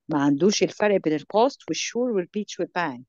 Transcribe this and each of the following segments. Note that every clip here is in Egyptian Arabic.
ما عندوش الفرق بين الكوست والشور والبيتش والبانك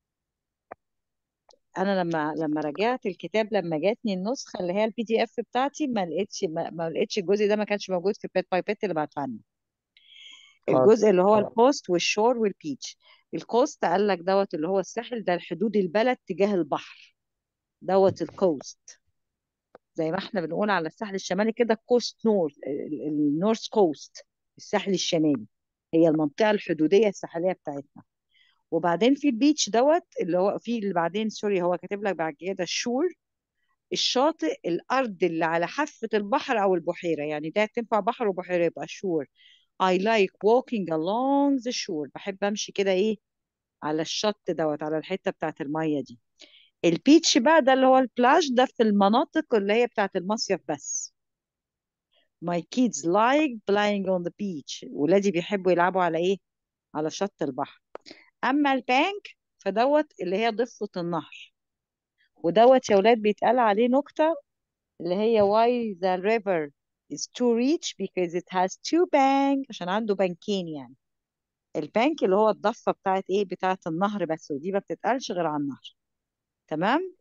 انا لما لما رجعت الكتاب لما جاتني النسخه اللي هي البي دي اف بتاعتي ما لقيتش ما, ما لقيتش الجزء ده ما كانش موجود في بيت باي بيت اللي بعتها لنا حاضر الجزء اللي هو الكوست والشور والبيتش الكوست قال لك دوت اللي هو الساحل ده الحدود البلد تجاه البحر دوت الكوست زي ما احنا بنقول على الساحل الشمالي كده كوست نورث النورث كوست الساحل الشمالي هي المنطقة الحدودية الساحلية بتاعتنا وبعدين في البيتش دوت اللي هو في اللي بعدين سوري هو كاتب لك بعد كده الشور الشاطئ الأرض اللي على حافة البحر أو البحيرة يعني ده تنفع بحر وبحيرة يبقى شور I like walking along the shore بحب أمشي كده إيه على الشط دوت على الحتة بتاعت المية دي البيتش بقى ده اللي هو البلاج ده في المناطق اللي هي بتاعت المصيف بس My kids like playing on the beach ولادي بيحبوا يلعبوا على ايه على شط البحر اما البانك فدوت اللي هي ضفة النهر ودوت يا ولاد بيتقال عليه نكتة اللي هي why the river is too rich because it has two bank عشان عنده بنكين يعني البانك اللي هو الضفة بتاعت ايه بتاعت النهر بس ودي ما بتتقالش غير على النهر تمام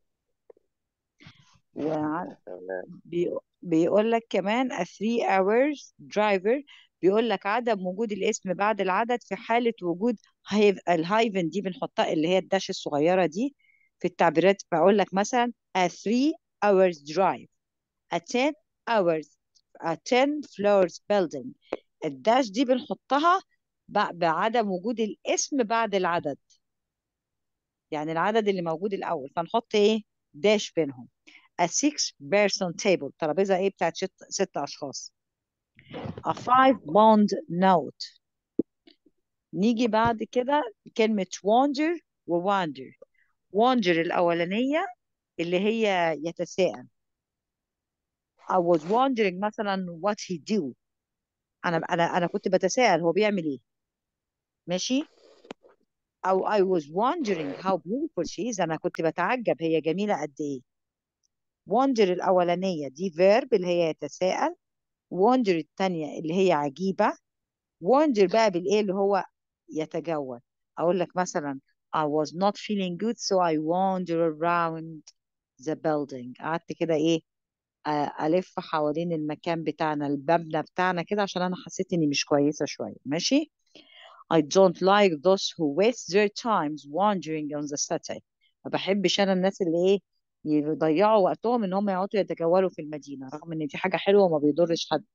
وع- بي- بيقول لك كمان a three hours driver بيقول لك عدم وجود الاسم بعد العدد في حالة وجود هايف الهايفن دي بنحطها اللي هي الداش الصغيرة دي في التعبيرات بقول لك مثلا a three hours drive a 10 hours a 10 floors building الداش دي بنحطها ب- بعدم وجود الاسم بعد العدد يعني العدد اللي موجود الأول فنحط ايه داش بينهم a six person table ترابيزة ايه بتاعت ست, ست أشخاص a five pound note نيجي بعد كده كلمة wander و wander wander الأولانية اللي هي يتساءل I was wondering مثلا what he do أنا أنا أنا كنت بتساءل هو بيعمل إيه ماشي أو I was wondering how beautiful she is أنا كنت بتعجب هي جميلة قد إيه wonder الأولانية دي verb اللي هي يتساءل wonder التانية اللي هي عجيبة wonder بقى بالإيه اللي هو يتجول أقول لك مثلا I was not feeling good so I wander around the building قعدت كده إيه آه، ألف حوالين المكان بتاعنا المبنى بتاعنا كده عشان أنا حسيت إني مش كويسة شوية ماشي I don't like those who waste their times wandering on the city ما بحبش أنا الناس اللي إيه يضيعوا وقتهم إن هم يقعدوا يتجولوا في المدينة رغم إن دي حاجة حلوة وما بيضرش حد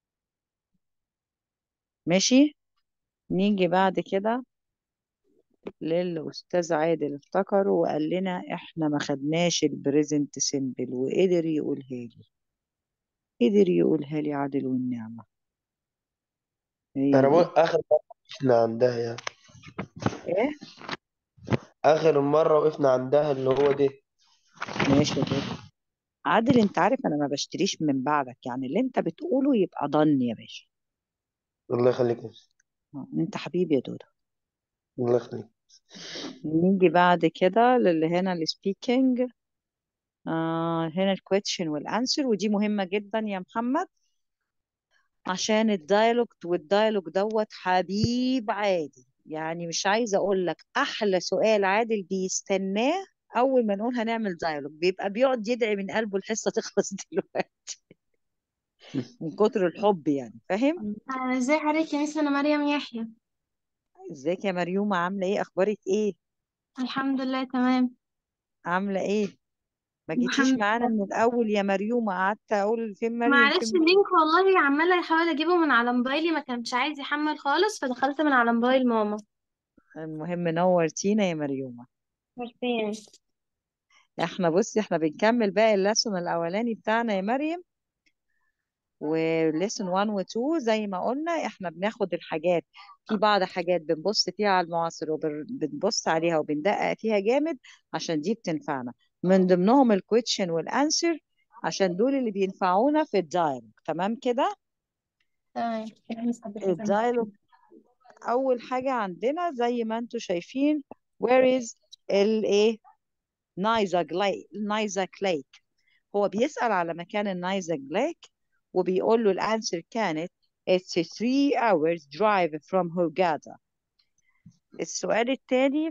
ماشي نيجي بعد كده للأستاذ عادل افتكره وقال لنا إحنا ما خدناش البريزنت سيمبل وقدر يقولها لي قدر يقولها لي عادل والنعمة هي انا بقول دي اخر مرة وقفنا عندها يعني إيه اخر مرة وقفنا عندها اللي هو ده ماشي يا باشا عادل أنت عارف أنا ما بشتريش من بعدك يعني اللي أنت بتقوله يبقى ضن يا باشا الله يخليك يا أستاذ. آه، أنت حبيبي يا دودو الله يخليك نيجي بعد كده للي هنا السبيكينج آه هنا الكويتشن والانسر ودي مهمة جدا يا محمد عشان الدايلوج والدايلوج دوت حبيب عادي يعني مش عايزة اقول لك احلى سؤال عادل بيستناه اول ما نقول هنعمل دايلوج بيبقى بيقعد يدعي من قلبه الحصة تخلص دلوقتي من كتر الحب يعني فاهم آه، ازي حضرتك يا ميس انا مريم يحيى ازيك يا مريومة عاملة ايه اخبارك ايه الحمد لله تمام عاملة ايه ما جيتيش الحمد معانا لله من الاول يا مريومة قعدت اقول فين مريم معلش فين مريم اللينك والله عمالة احاول اجيبه من على موبايلي ما كانش عايز يحمل خالص فدخلت من على موبايل ماما المهم نورتينا يا مريومة عارفين احنا بصي احنا بنكمل بقى الليسون الاولاني بتاعنا يا مريم وليسون 1 و 2 زي ما قلنا احنا بناخد الحاجات في بعض حاجات بنبص فيها على المعاصر وبنبص عليها وبندقق فيها جامد عشان دي بتنفعنا من ضمنهم الكويتشن والانسر عشان دول اللي بينفعونا في الدايلوج تمام كده تمام الدايلوج اول حاجة عندنا زي ما انتم شايفين where is الايه نايزاج ليك نايزاك ليك هو بيسأل على مكان النايزاك ليك وبيقول له الانسر كانت it's a three hours drive from Hurghada السؤال التاني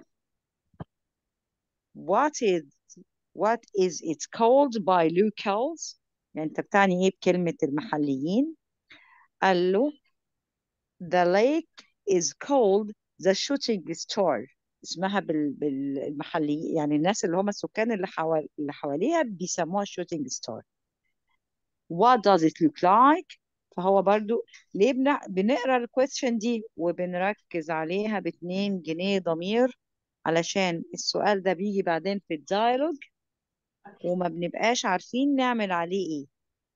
what is what is it called by locals يعني انت بتعني ايه بكلمة المحليين قال له the lake is called the shooting star اسمها بال... بالمحلي يعني الناس اللي هم السكان اللي حوال... اللي حواليها بيسموها shooting star what does it look like فهو برضو ليه بن... بنقرا الكويستشن دي وبنركز عليها باتنين جنيه ضمير علشان السؤال ده بيجي بعدين في الدايلوج وما بنبقاش عارفين نعمل عليه ايه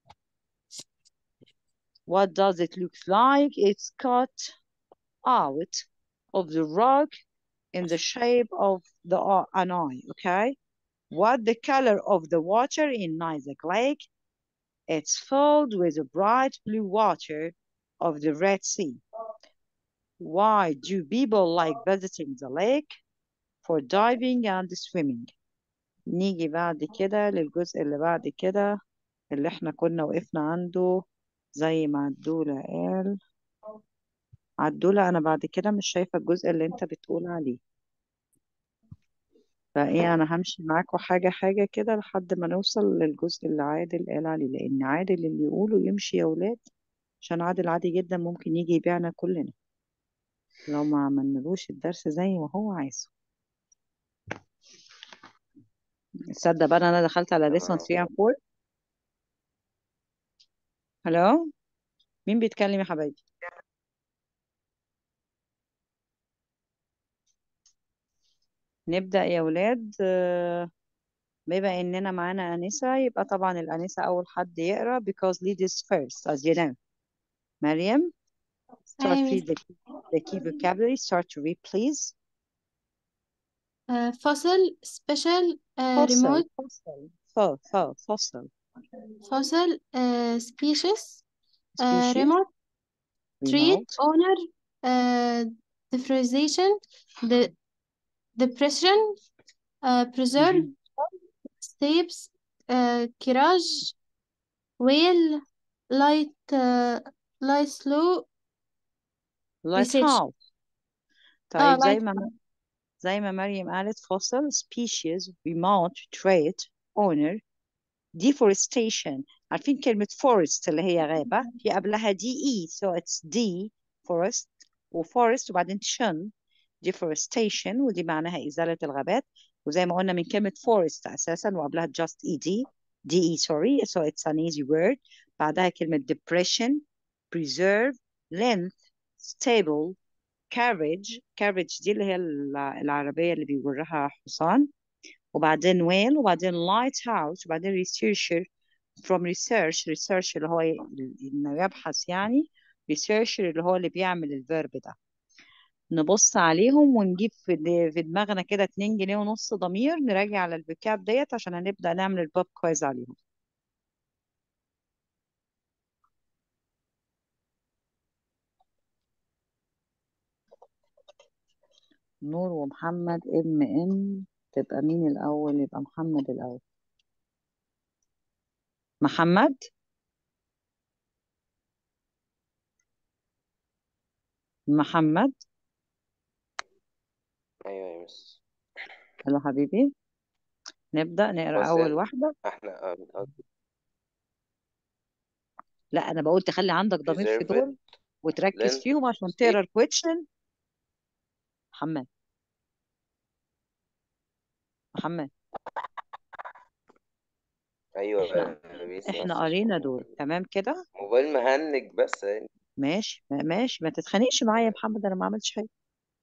what does it look like it's cut out of the rock in the shape of the an eye okay what the color of the water in Isaac Lake it's filled with the bright blue water of the Red Sea why do people like visiting the lake for diving and swimming نيجي بعد كده للجزء اللي بعد كده اللي احنا كنا وقفنا عنده زي ما عدولة قال عدولة أنا بعد كده مش شايفة الجزء اللي أنت بتقول عليه فإيه أنا همشي معاكوا حاجة حاجة كده لحد ما نوصل للجزء اللي عادل قال عليه لأن عادل اللي يقوله يمشي يا ولاد عشان عادل عادي جدا ممكن يجي يبيعنا كلنا لو ما عملنالوش الدرس زي ما هو عايزه تصدق بقى أنا دخلت على lesson 3 and 4 هلو مين بيتكلم يا حبايبي نبدأ يا ولاد آه، بما إننا معانا أنسة يبقى طبعا الأنسة أول حد يقرأ because ladies first as you know مريم start أيوة read the, the key vocabulary start to read please uh, fossil special uh, fossil remote fossil fo fo fossil fossil uh, species uh, species remote treat remote owner uh, differentiation the depression uh, preserve mhm, steps uh, kiraj whale light uh, light slow research lighthouse اه طيب زي light ما زي ما مريم قالت fossil species remote trait owner deforestation عارفين كلمة forest اللي هي غابة في قبلها دي اي so it's D forest وforest وبعدين شن deforestation ودي معناها إزالة الغابات وزي ما قلنا من كلمة forest أساسا وقبلها just ed de sorry so it's an easy word بعدها كلمة depression preserve length stable carriage carriage دي اللي هي الع- العربية اللي بيجرها حصان وبعدين whale وبعدين lighthouse وبعدين researcher from research research اللي هو ي- إنه يبحث يعني researcher اللي هو اللي بيعمل الفيرب ده نبص عليهم ونجيب في د- في دماغنا كده 2 جنيه ونص ضمير نراجع على الفوكاب ديت عشان هنبدأ نعمل البوب كويز عليهم نور ومحمد ام ان تبقى مين الأول يبقى محمد الأول محمد محمد ايوه يا مس يلا حبيبي نبدأ نقرأ أول فاصل واحدة احنا آه، بنقول لا أنا بقول تخلي عندك ضمير في preserve دول it وتركز length فيهم عشان state تقرأ الكويشن محمد محمد ايوه احنا يا ميس احنا بس قرينا عشان دول تمام كده موبايل مهنج بس يعني ماشي ما- ماشي ما تتخانقش معايا يا محمد انا ما عملتش حاجه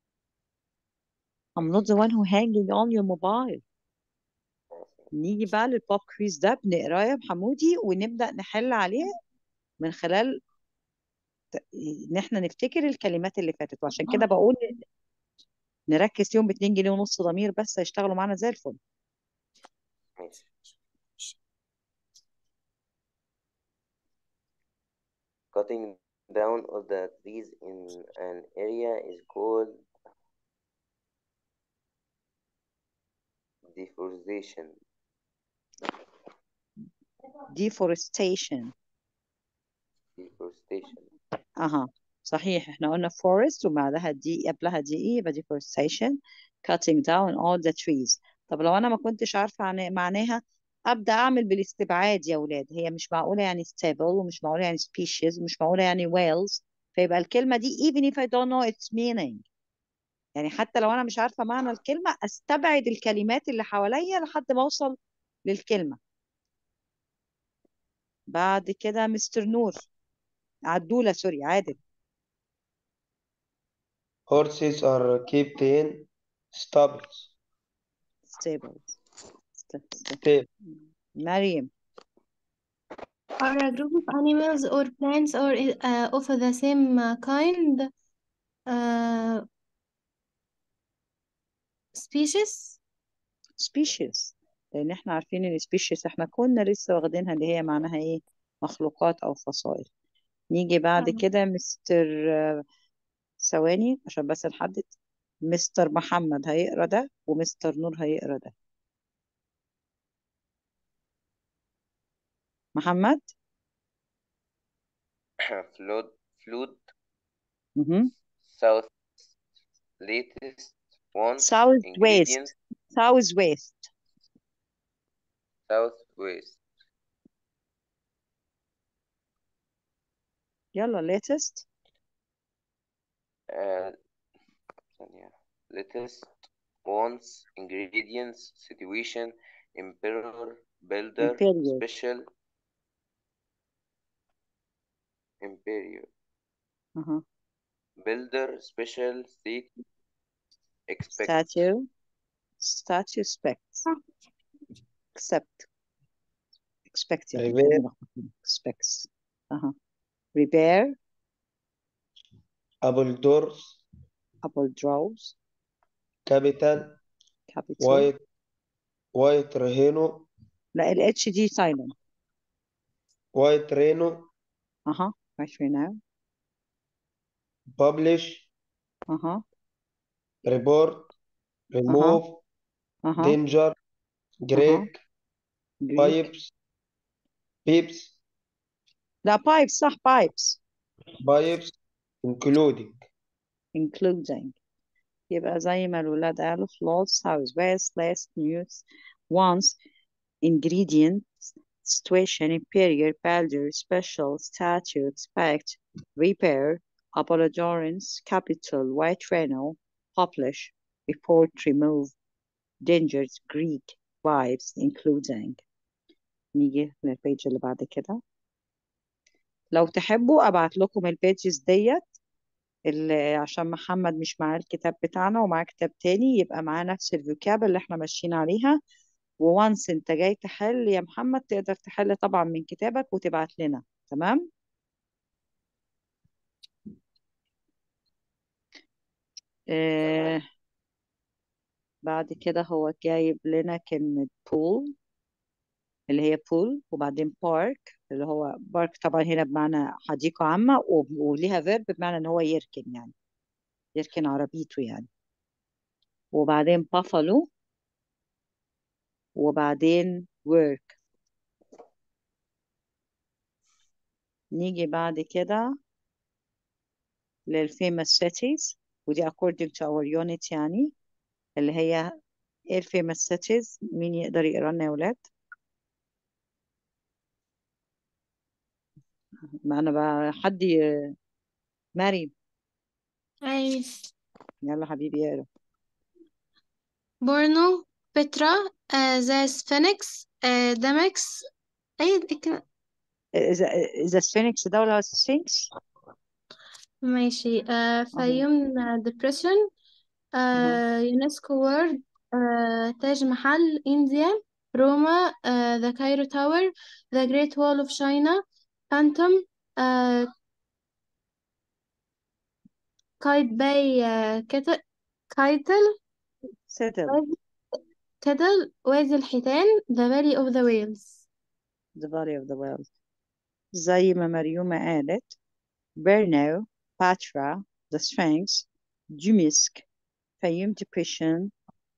I'm not the one who hanging on your mobile نيجي بقى للبوب كويز ده بنقراه يا محمودي ونبدأ نحل عليه من خلال ت- ان احنا نفتكر الكلمات اللي فاتت وعشان كده بقول نركز فيهم ب 2 جنيه ونص ضمير بس هيشتغلوا معانا زي الفل ماشي cutting down of the trees in an area is called deforestation deforestation deforestation اها صحيح احنا قلنا forest وبعدها دي قبلها دي ايه يبقى deforestation cutting down all the trees طب لو انا ما كنتش عارفة عن- معناها ابدا اعمل بالاستبعاد يا ولاد هي مش معقولة يعني stable ومش معقولة يعني species ومش معقولة يعني whales فيبقى الكلمة دي even if I don't know its meaning يعني حتى لو انا مش عارفة معنى الكلمة استبعد الكلمات اللي حواليا لحد ما اوصل للكلمة بعد كده مستر نور عدولة سوري عادل Horses are kept in stables. stable st- st- Stable. مريم Are a group of animals or plants or uh, of the same uh, kind uh, species? species لان احنا عارفين ان species احنا كنا لسه واخدينها اللي هي معناها ايه مخلوقات او فصائل نيجي بعد آه. كده مستر آه، ثواني عشان بس نحدد مستر محمد هيقرا ده ومستر نور هيقرا ده محمد flood flood مهم. south latest wants south west ingredients south west southwest يلا latest uh, ثانية. latest wants ingredients situation emperor builder imperial special imperial uh-huh. builder special state expect statue statue expect accept expect يعني Repair. expects uh-huh. repair Apple doors. apple draws Capital. capital White. White rhino. لا ال H دي silent White rhino. اها ماشي now Publish. اها Report. Remove. اها Danger. Greek. Greek Pipes. Peeps. لا pipes صح pipes Pipes. Including. including يبقى زي ما الولاد قالوا float south west last news once ingredients situation inferior builder special statue expect repair apologorance capital white rhino publish report remove dangers Greek vibes including نيجي للبيج اللي بعد كده لو تحبوا ابعت لكم البيجز ديت اللي عشان محمد مش معاه الكتاب بتاعنا ومعاه كتاب تاني يبقى معاه نفس الفوكاب اللي احنا ماشيين عليها ووانس انت جاي تحل يا محمد تقدر تحل طبعا من كتابك وتبعت لنا تمام آه بعد كده هو جايب لنا كلمة pool اللي هي pool وبعدين park اللي هو بارك طبعا هنا بمعنى حديقة عامة و- وليها فيرب بمعنى ان هو يركن يعني يركن عربيته يعني وبعدين buffalo وبعدين work نيجي بعد كده للفيمous cities ودي according to our unit يعني اللي هي ايه الفيمous cities مين يقدر يقرا لنا يا ولاد ما انا بقى حد ي- مريم أي يلا حبيبي اقرا بورنو بترا آه ذا سفينكس آه دمكس أي الك- اذا اذا السفينكس ده ولا السفنكس ماشي آه اها فيوم ديبريشن اها آه يونسكو وورد آه تاج محل إنديا روما آه ذا كايرو تاور ذا جريت وول اوف شاينا فانتوم آه كايت باي آه كت- كايتل settle كتل وادي الحيتان ذا فالي اوف ذا ويلز the valley of the world زي ما مريومة قالت Brno Patra the Sphinx Dumisk فيوم depression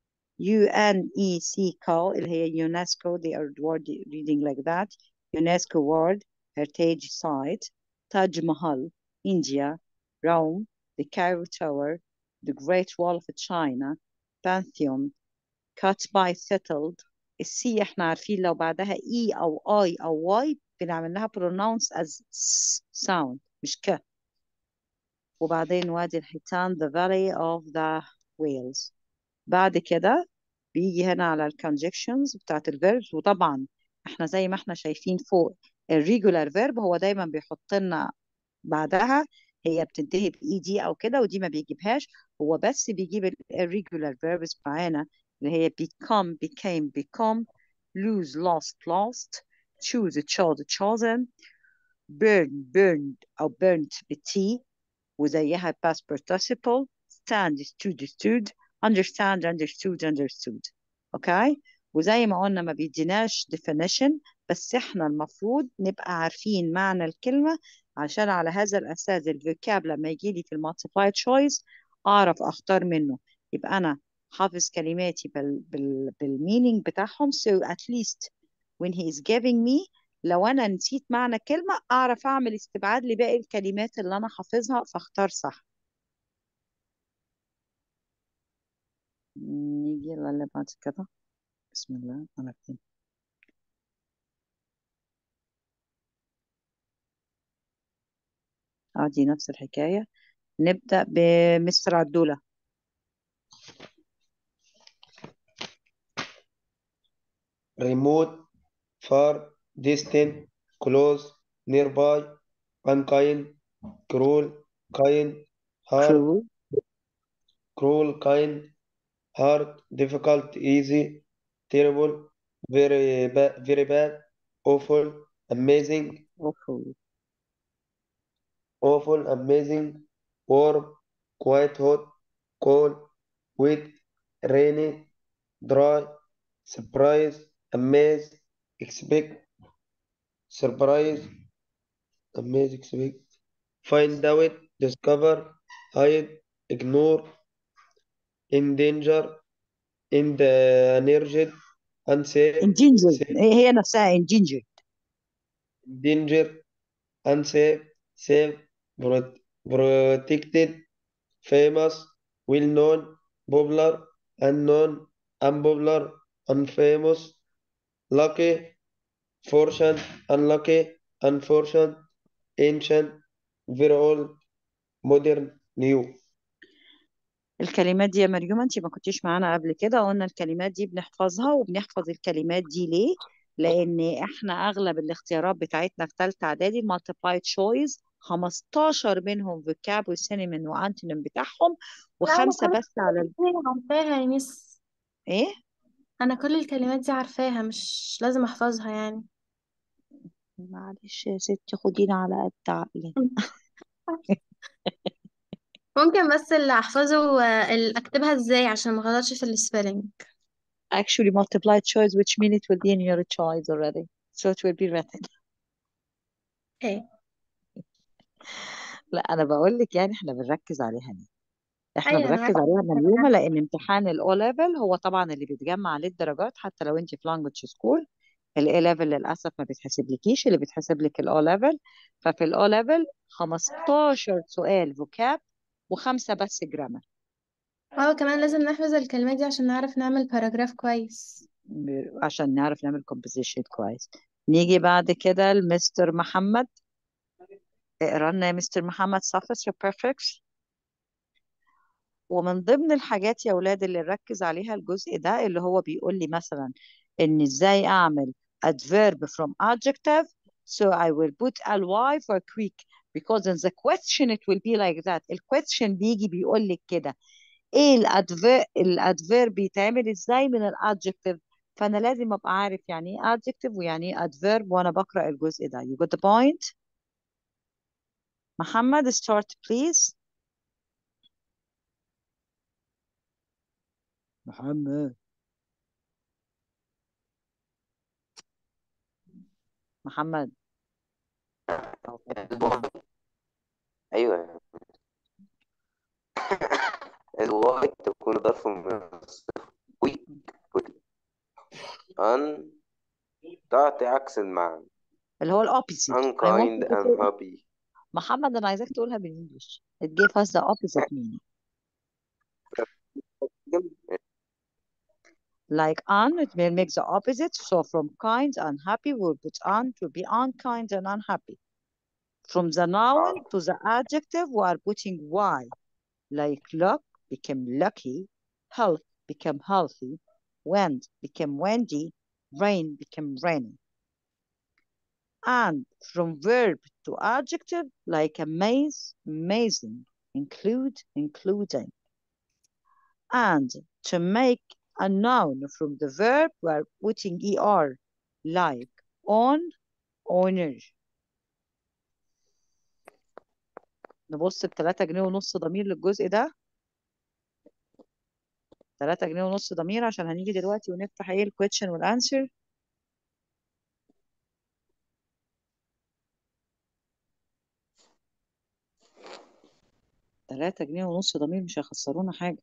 UNESCO اللي هي UNESCO they are word reading like that UNESCO World Heritage Site Taj Mahal India Rome the Cairo Tower the Great Wall of China Pantheon cut by settled السي احنا عارفين لو بعدها اي او اي او واي بنعمل لها pronounce as s sound مش ك وبعدين وادي الحيتان the valley of the whales بعد كده بيجي هنا على ال conjunctions بتاعت الverbs وطبعا احنا زي ما احنا شايفين فوق ال regular verb هو دايما بيحط لنا بعدها هي بتنتهي بإي دي أو كده ودي ما بيجيبهاش هو بس بيجيب ال irregular verbs معانا اللي هي become became become lose lost lost choose chose chosen burn burned أو burnt بتي وزيها past participle stand stood stood understand understood understood اوكي وزي ما قلنا ما بيديناش definition بس احنا المفروض نبقى عارفين معنى الكلمة عشان على هذا الأساس الفوكاب لما يجي لي في المالتيبلاي تشويس أعرف أختار منه يبقى أنا حافظ كلماتي بال بال بالمينينج بتاعهم so at least when he is giving me لو أنا نسيت معنى كلمة أعرف أعمل استبعاد لباقي الكلمات اللي أنا حافظها فاختار صح نيجي للي بعد كده بسم الله أنا فين اه دي نفس الحكاية نبدأ بمستر عدولة remote far distant close nearby unkind cruel kind hard cruel cruel kind hard difficult easy terrible very bad very bad awful amazing awful awful amazing warm quite hot cold wet rainy dry surprise amaze expect surprise amaze expect find out discover hide ignore endanger endangered unsafe endangered safe هي نفسها endangered danger unsafe safe pro- protected famous well known popular unknown unpopular unfamous lucky fortune unlucky unfortunate ancient very old modern new الكلمات دي يا مريوم انت ما كنتيش معانا قبل كده قلنا الكلمات دي بنحفظها وبنحفظ الكلمات دي ليه لان احنا اغلب الاختيارات بتاعتنا في ثالثه اعدادي multiplied choice 15 منهم vocab وسينونيم وانتونيم بتاعهم لا أنا وخمسه كل بس على ال... الكلمات دي عارفاها يا ميس ايه أنا كل الكلمات دي عارفاها مش لازم أحفظها يعني معلش يا ستي خدينا على قد عقلنا ممكن بس اللي أحفظه آه، اللي أكتبها إزاي عشان ما غلطش في السبيلنج actually multiplied choice which mean it will be in your choice already so it will be written ايه لا انا بقول لك يعني احنا بنركز عليها ليه احنا أيوة أنا بنركز عارفة عليها مليومة لان امتحان الاو ليفل هو طبعا اللي بيتجمع عليه الدرجات حتى لو انت في لانجوج سكول الاي ليفل للاسف ما بيتحسبلكيش اللي بيتحسب لك الاو ليفل ففي الاو ليفل 15 سؤال فوكاب وخمسه بس جرامر اه كمان لازم نحفظ الكلمات دي عشان نعرف نعمل باراجراف كويس عشان نعرف نعمل كومبوزيشن كويس نيجي بعد كده لمستر محمد اقرا لنا يا مستر محمد suffix و prefix ومن ضمن الحاجات يا ولاد اللي نركز عليها الجزء ده اللي هو بيقول لي مثلا ان ازاي اعمل adverb from adjective so I will put ly for quick because in the question it will be like that الquestion بيجي بيقول لك كده ايه الادفير الادفيرب بيتعمل ازاي من الادجكتيف فانا لازم ابقى عارف يعني ايه adjective ويعني ايه adverb وانا بقرا الجزء ده you got the point محمد start please محمد محمد أيوة الواي تكون ظرف من الصفر ويك أن تعطي عكس المعنى اللي هو الopposite I want unkind you to and say happy محمد انا عايزاك تقولها بالانجلش it gave us the opposite meaning like un it may make the opposite so from kind unhappy we'll put un to be unkind and unhappy from the noun to the adjective we are putting y like luck became lucky health became healthy wind became windy rain became rainy and from verb to adjective like amaze amazing include including and to make a noun from the verb we're putting er like on owner نبص ب 3 جنيه ونص ضمير للجزء ده 3 جنيه ونص ضمير عشان هنيجي دلوقتي ونفتح ايه الكويشن والانسر تلاتة جنيه ونص ضمير مش هيخسرونا حاجة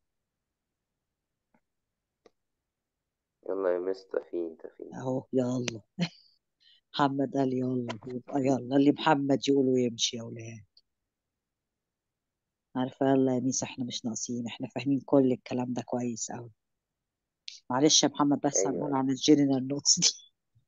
يلا يا مستر فين تفين اهو يلا محمد قال يلا يبقى يلا اللي محمد يقوله يمشي يا ولاد عارفة يلا يا ميس احنا مش ناقصين احنا فاهمين كل الكلام ده كويس اوي معلش يا محمد بس هنقول ايوه عن الجنرال نوتس دي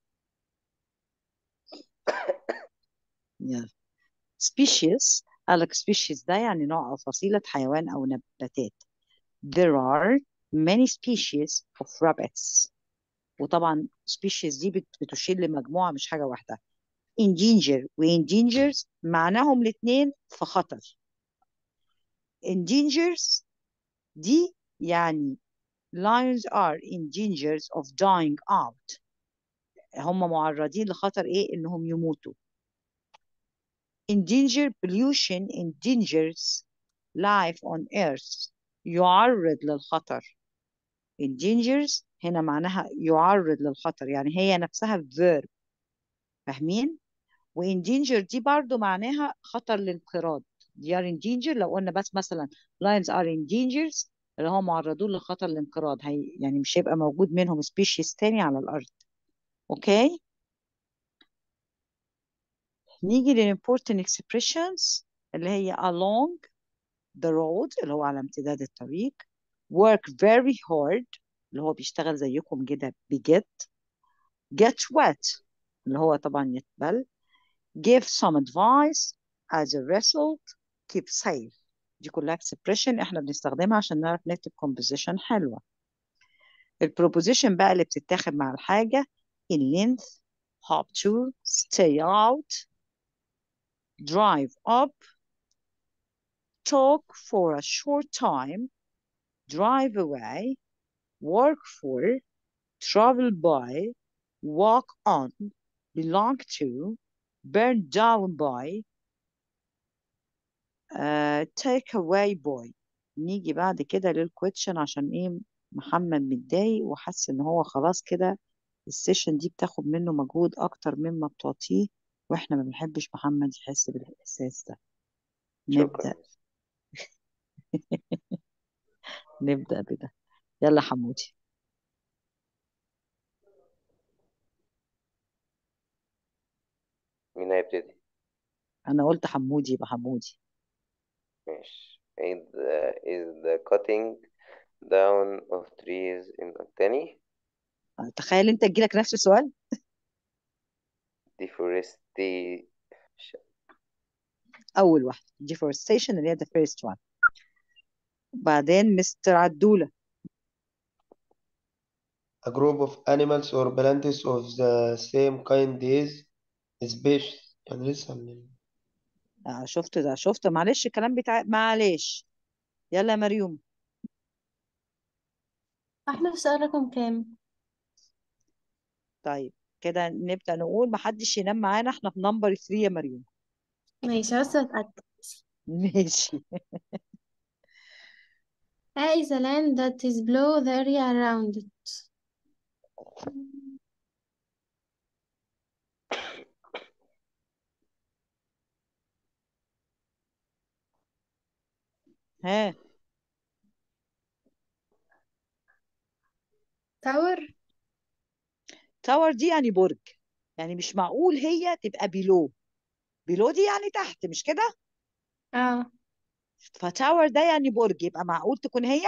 يلا species قالك species ده يعني نوع أو فصيلة حيوان أو نباتات there are many species of rabbits وطبعا species دي بت- بتشير لمجموعة مش حاجة واحدة endanger و endangers معناهم الاتنين في خطر endangers دي يعني lions are in dangers of dying out هم معرضين لخطر ايه انهم يموتوا endanger pollution endangers life on earth يعرض للخطر endangers هنا معناها يعرض للخطر يعني هي نفسها verb فاهمين و endanger دي برضو معناها خطر للانقراض they are in danger لو قلنا بس مثلا lions are in dangers اللي هم معرضون لخطر الانقراض هي يعني مش هيبقى موجود منهم species تاني على الأرض اوكي نيجي لل important expressions اللي هي along the road اللي هو على امتداد الطريق work very hard اللي هو بيشتغل زيكم كده بجد get wet اللي هو طبعا يتبل give some advice as a result keep safe دي كلها expression احنا بنستخدمها عشان نعرف نكتب composition حلوة البروبوزيشن بقى اللي بتتاخد مع الحاجة in length hop to stay out drive up talk for a short time drive away work for travel by walk on belong to burn down by uh, take away by نيجي بعد كده للكويتشن عشان ايه محمد متضايق وحس ان هو خلاص كده السيشن دي بتاخد منه مجهود اكتر مما بتعطيه واحنا ما بنحبش محمد يحس بالاحساس ده شكرا نبدأ نبدأ بده يلا حمودي مين هيبتدي انا قلت حمودي يبقى حمودي ماشي is the, is the cutting down of trees in التاني تخيل انت تجيلك نفس السؤال deforestation اول واحد deforestation اللي هي the first one بعدين مستر عدولة A group of animals or plants of the same kind is species يعني لسه من آه شفت ده شفت معلش الكلام بتاع معلش يلا يا مريوم احنا في سؤال رقم كام طيب كده نبدأ نقول محدش ينام معانا احنا في نمبر 3 يا مريوم ماشي بس اتأكد ماشي A is a land that is below the area around it ها tower تاور دي يعني برج يعني مش معقول هي تبقى بيلو بيلو دي يعني تحت مش كده اه فتاور ده يعني برج يبقى معقول تكون هي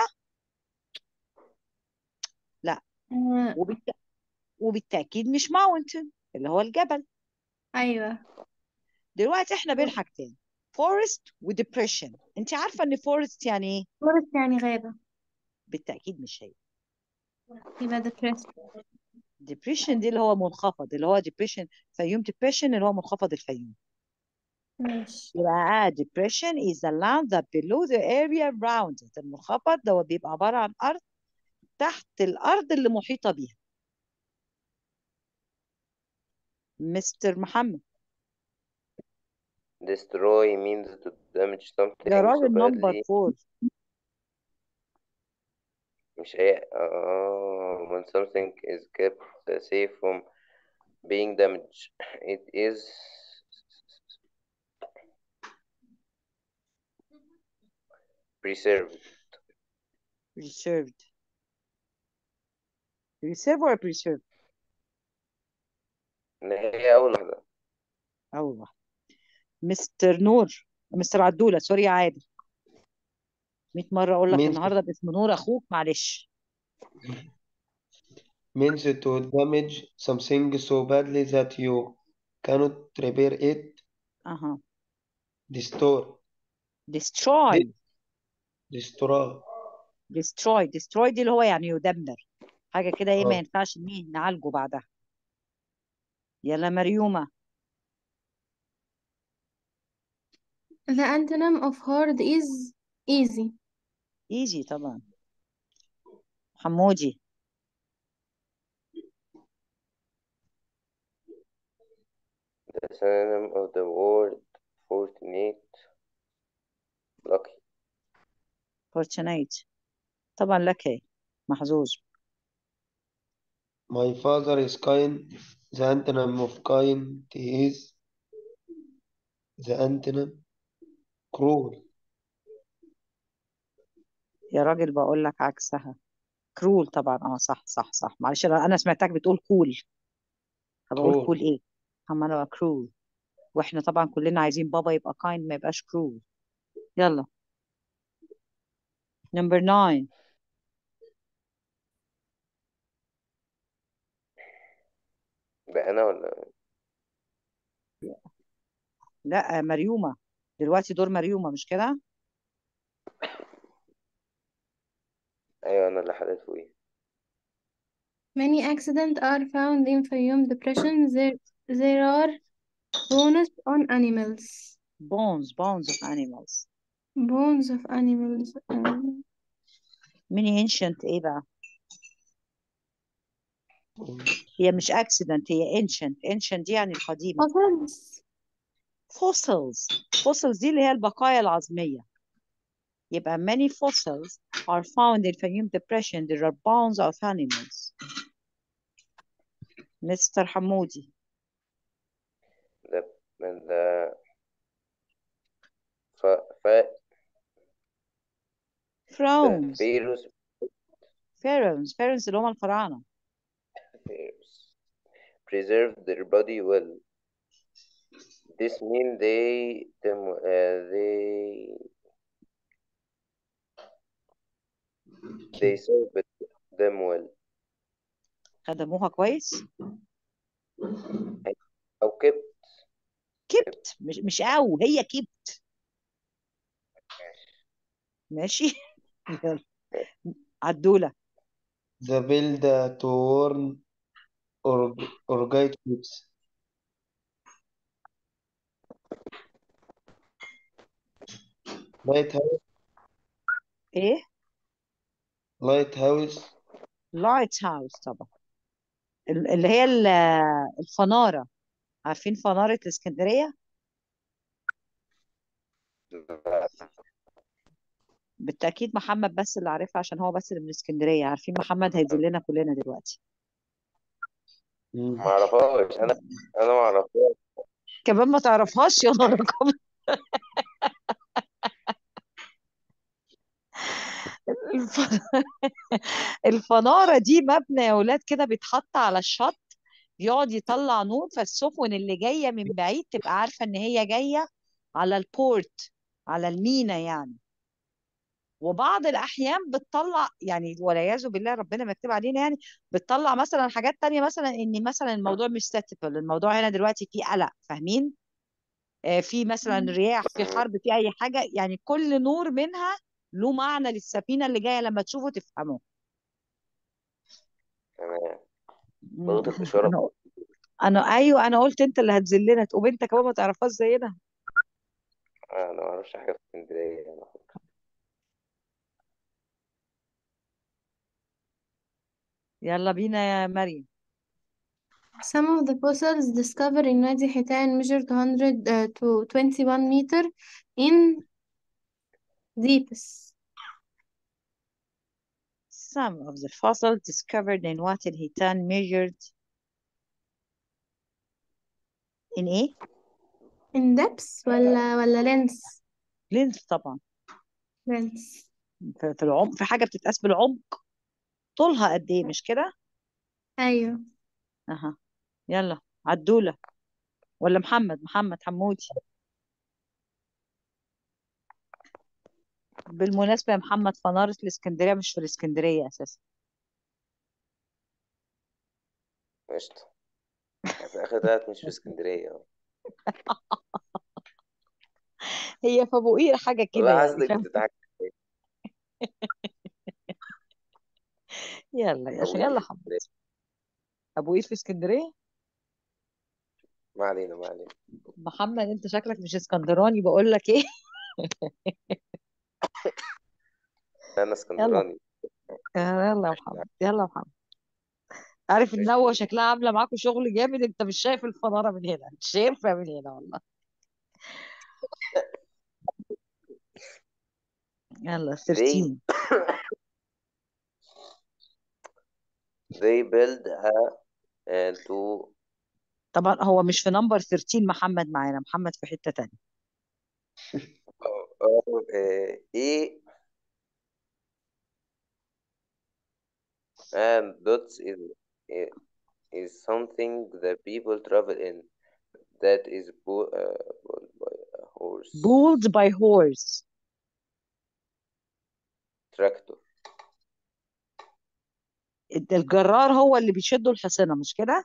لا آه وبالت... وبالتأكيد مش ماونتن اللي هو الجبل أيوة دلوقتي احنا بين حاجتين فورست وديبريشن انت عارفة ان فورست يعني ايه فورست يعني غابة بالتأكيد مش هي يبقى depressed ديبريشن دي اللي هو منخفض اللي هو ديبريشن فيوم ديبريشن اللي هو منخفض الفيوم ماشي يبقى آه depression is the land that below the area around it المنخفض ده هو بيبقى عبارة عن أرض تحت الأرض اللي محيطة بيها مستر محمد destroy means to damage something يا so راجل نمبر badly فور مش هي uh, when something is kept safe from being damaged it is preserved preserved preserve or preserve إن هي أول واحدة أول واحد مستر نور مستر عدولة سوري يا عادل 100 مرة أقول لك means النهاردة باسم نور أخوك معلش means to damage something so badly that you cannot repair it أها destroy destroy destroy destroy destroy دي اللي هو يعني يدمر حاجة كده إيه ما اه ينفعش مين نعالجه بعدها يلا مريومة The antonym of hard is easy easy طبعا حمودي the synonym of the word fortunate lucky fortunate طبعا لك إيه محظوظ my father is kind the antonym of kind is the antonym cruel يا راجل بقول لك عكسها كرول طبعا اه صح صح صح معلش انا أنا سمعتك بتقول كول فبقول cruel كول ايه اما انا كرول واحنا طبعا كلنا عايزين بابا يبقى كايند ما يبقاش كرول يلا نمبر 9 ده أنا ولا لا مريومة دلوقتي دور مريومة مش كده أيوة أنا اللي حليت فوقيه Many accidents are found in Fayum depression there there are bones on animals bones bones of animals bones of animals um, many ancient ايه بقى هي مش accident هي ancient ancient دي يعني القديمة fossils fossils fossils دي اللي هي البقايا العظمية يبقى many fossils are found in Fayum depression there are bones of animals مستر حمودي the the ف ف the pharaohs pharaohs pharaohs pharaohs اللي هم الفراعنة pharaohs preserve their body well this mean they them uh, they they served them well خدموها كويس أو kept كبت مش مش او هي كبت ماشي يلا عدولة the build to warn or or guide ships lighthouse ايه lighthouse لايت هاوس طبعا ال- اللي هي ال- الفنارة عارفين فنارة الاسكندرية بالتأكيد محمد بس اللي عارفها عشان هو بس اللي من اسكندرية عارفين محمد هيدلنا كلنا دلوقتي مم. ما اعرفهاش انا انا ما اعرفهاش كمان ما تعرفهاش يا نهار أبيض. الف... الفنارة دي مبنى يا ولاد كده بيتحط على الشط يقعد يطلع نور فالسفن اللي جاية من بعيد تبقى عارفة ان هي جاية على البورت على المينا يعني وبعض الأحيان بتطلع يعني والعياذ بالله ربنا ما يكتب علينا يعني بتطلع مثلا حاجات تانية مثلا إن مثلا الموضوع مش ستاتيكال الموضوع هنا دلوقتي فيه قلق فاهمين؟ آه، في مثلا رياح في حرب في أي حاجة يعني كل نور منها له معنى للسفينة اللي جاية لما تشوفه تفهمه تمام مم. لغة الإشارة أنا أنا أيوه أنا قلت أنت اللي هتذلنا تقوم أنت كمان ما تعرفهاش زينا أنا ما أعرفش حاجة في اسكندرية أنا يلا بينا يا مريم Some of the fossils discovered in Wadi Hitan measure 200 uh, to 21 meter in deepest. Some of the fossils discovered in Wadi al-Hitan measured in إيه؟ In depth ولا ولا length؟ لينث طبعا length. في في العمق في حاجة بتتقاس بالعمق طولها قد إيه مش كده؟ أيوه أها يلا عدولة ولا محمد محمد حمودي بالمناسبة يا محمد فنارة الإسكندرية مش في الإسكندرية أساسا قشطة في آخر تلات مش في اسكندرية هي في أبو قير حاجة كده والله يعني حاسسك فاهم بتضحك يلا يا أبو أخي قير يلا في حمود اسكندرية أبو قير في اسكندرية ما علينا ما علينا محمد أنت شكلك مش اسكندراني بقول لك إيه أنا يلا اسكندراني يلا يا محمد يلا يا محمد عارف ان هو شكلها عامله معاكم شغل جامد انت مش شايف الفناره من هنا مش شايفها من هنا والله يلا they 13 they build a uh, to طبعا هو مش في نمبر 13 محمد معانا محمد في حته تانية uh, A and dots is is something that people travel in that is pulled uh, pulled by a horse pulled by horse tractor الجرار هو اللي بيشدوا الحصنه مش كده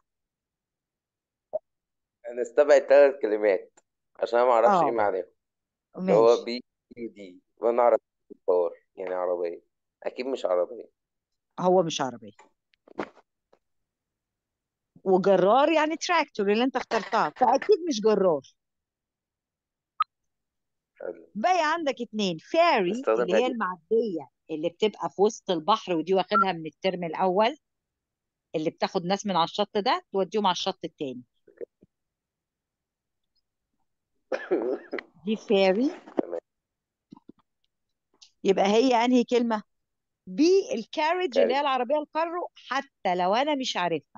انا استبعد ثلاث كلمات عشان أنا ما اعرفش ايه اه معناهم اللي هو ماشي بي دي وانا اعرف باور يعني عربية اكيد مش عربية هو مش عربيه وجرار يعني تراكتور اللي انت اخترتها فاكيد مش جرار حلو. باقي عندك اتنين فيري نستخدم اللي هي هذه المعديه اللي بتبقى في وسط البحر ودي واخدها من الترم الاول اللي بتاخد ناس من على الشط ده توديهم على الشط التاني دي فيري تمام يبقى هي انهي كلمه بي الكاريج اللي هي كاري العربيه الكارو حتى لو انا مش عارفها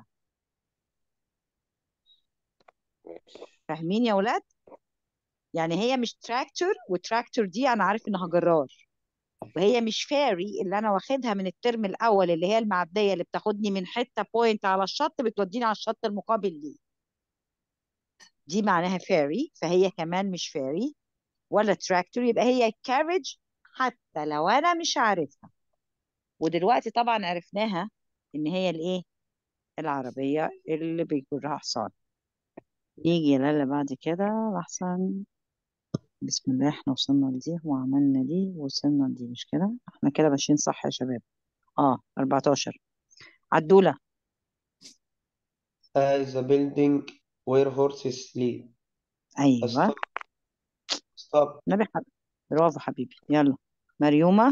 ماشي فاهمين يا ولاد يعني هي مش تراكتور وتراكتور دي انا عارف انها جرار وهي مش فيري اللي انا واخدها من الترم الاول اللي هي المعديه اللي بتاخدني من حته بوينت على الشط بتوديني على الشط المقابل ليه دي معناها فيري فهي كمان مش فيري ولا تراكتور يبقى هي كاريج حتى لو انا مش عارفها ودلوقتي طبعا عرفناها ان هي الايه العربيه اللي بيجرها حصان نيجي للي بعد كده لحسن بسم الله احنا وصلنا لدي وعملنا دي ووصلنا لدي مش كده احنا كده ماشيين صح يا شباب اه 14 عدولة Uh, the building where horses sleep. ايوه Stop. Stop. نبي حب... برافو حبيبي يلا مريومة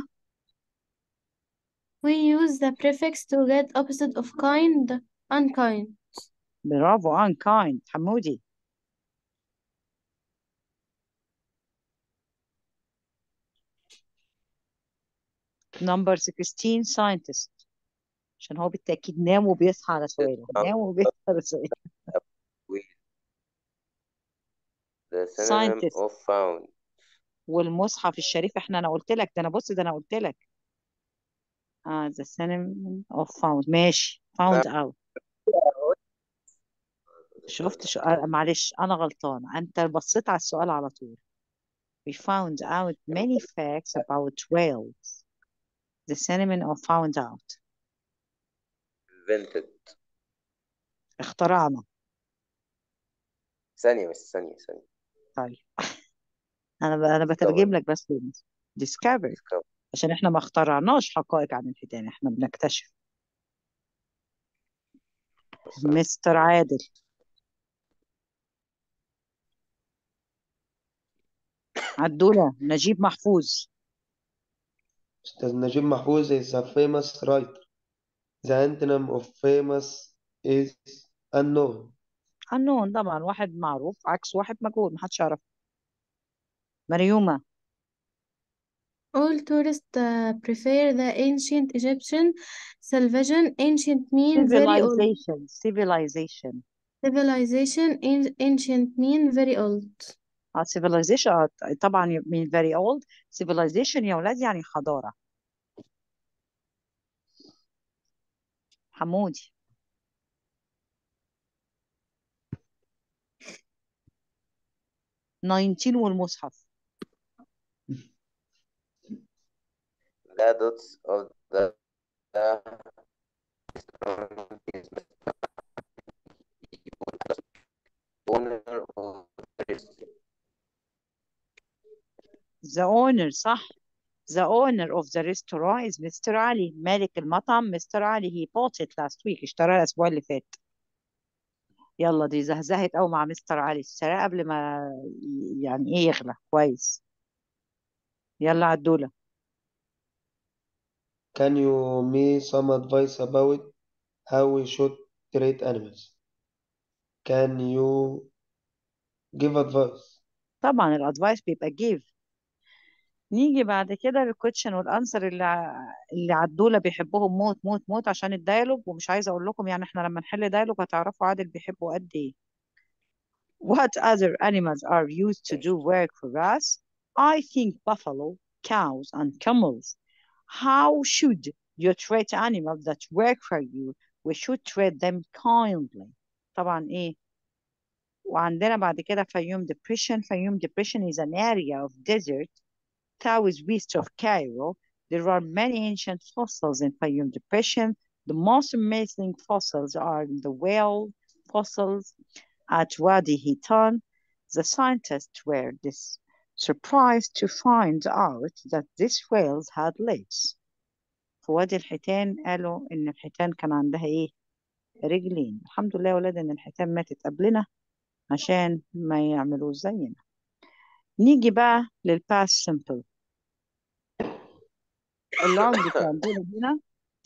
We use the prefix to get opposite of kind unkind. برافو unkind حمودي number 16 scientist عشان هو بالتأكيد نام وبيصحى على سؤاله نام وبيصحى على سؤاله the synonym scientist of found والمصحف الشريف احنا انا قلت لك ده انا بص ده انا قلت لك اه the synonym of found ماشي found out شفت شو... آه معلش انا غلطانة انت بصيت على السؤال على طول we found out many facts about whales the cinnamon or found out invented اخترعنا ثانية بس ثانية ثانية طيب انا ب... انا بترجم لك بس discovered discover عشان احنا ما اخترعناش حقائق عن الحيتان احنا بنكتشف بس مستر عادل عدولة نجيب محفوظ أستاذ نجيب محفوظ is a famous writer the antonym of famous is unknown unknown طبعا واحد معروف عكس واحد مجهول محدش يعرف مريومة All tourists uh, prefer the ancient Egyptian civilization. Ancient mean very old. civilization civilization Civilization, an- ancient mean very old. اه civilization آه، طبعا من very old civilization يا ولاد يعني حضارة حمودي ناينتين والمصحف the dots of the the owner of the restaurant. the owner صح the owner of the restaurant is Mr. علي مالك المطعم Mr. علي he bought it last week اشتراه الأسبوع اللي فات يلا دي زهزهت قوي مع مستر علي اشتراه قبل ما ي- يعني ايه يغلى كويس يلا عدولة can you me some advice about how we should treat animals can you give advice طبعا الادفايس بيبقى give نيجي بعد كده للكويشن والانسر اللي ع- اللي عدولة بيحبوهم موت موت موت عشان الدايلوج ومش عايزه اقول لكم يعني احنا لما نحل دايلوج هتعرفوا عادل بيحبوا قد ايه What other animals are used to do work for us? I think buffalo, cows, and camels. How should you treat animals that work for you? We should treat them kindly. طبعا ايه وعندنا بعد كده Fayum Depression. Fayum Depression is an area of desert southwest of Cairo. There are many ancient fossils in Fayum Depression. The most amazing fossils are the whale fossils at Wadi Hitan. The scientists were dis- surprised to find out that these whales had legs. في وادي الحيتان قالوا إن الحيتان كان عندها إيه؟ رجلين. الحمد لله يا ولاد إن الحيتان ماتت قبلنا عشان ما يعملوش زينا. نيجي بقى للباس سمبل. اللونج كان دول هنا